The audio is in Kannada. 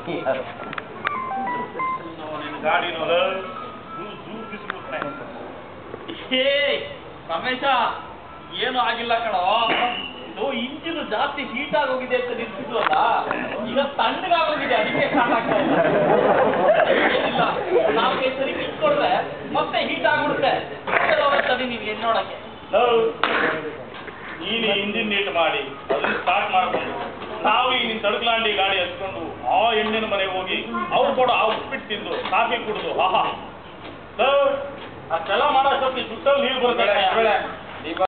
ನಿನ್ನ ಗಾಡಿ ನೋಡ ಜೂರ್ ಬಿಸ್ಬಿಟ್ನೆ ಏ ರಮೇಶ ಏನು ಆಗಿಲ್ಲ ಕಣೋ ಇದು ಇಂಜಿನ್ ಜಾಸ್ತಿ ಹೀಟ್ ಆಗೋಗಿದೆ ಅಂತ ನಿಲ್ಸಿದ್ವಲ್ಲ ಈಗ ತಣ್ಣಗಾಗೋಗಿದೆ ಅದಕ್ಕೆ ಕಾಣಾಗ್ತಾ ಇಲ್ಲ ಏನಿಲ್ಲ ನಾಲ್ಕೈದು ಸರಿ ನಿಂತ್ಕೊಂಡ್ರೆ ಮತ್ತೆ ಹೀಟ್ ಆಗ್ಬಿಡುತ್ತೆ ತಡಿ ನೀವು ಏನ್ ನೋಡಕ್ಕೆ ನೀನು ಇಂಜಿನ್ ನೀಟ್ ಮಾಡಿ ಅದನ್ನ ಸ್ಟಾರ್ಟ್ ಮಾಡ್ಕೊಂಡು ನಾವು ಈ ನಿನ್ ತಡಕಲಾಂಡಿ ಗಾಡಿ ಹಚ್ಕೊಂಡು ಆ ಹೆಣ್ಣಿನ ಮನೆಗೆ ಹೋಗಿ ಅವ್ರು ಕೂಡ ಆ ಉಪ್ಪಿಟ್ಟು ತಿಂದು ಕಾಫಿ ಕುಡಿದು ಆಹಾ ಅಷ್ಟೆಲ್ಲ ಮಾಡೋ ಅಷ್ಟೊತ್ತಿಗೆ ಸುತ್ತಲ್ಲಿ ನೀರು ಬರುತ್ತೆ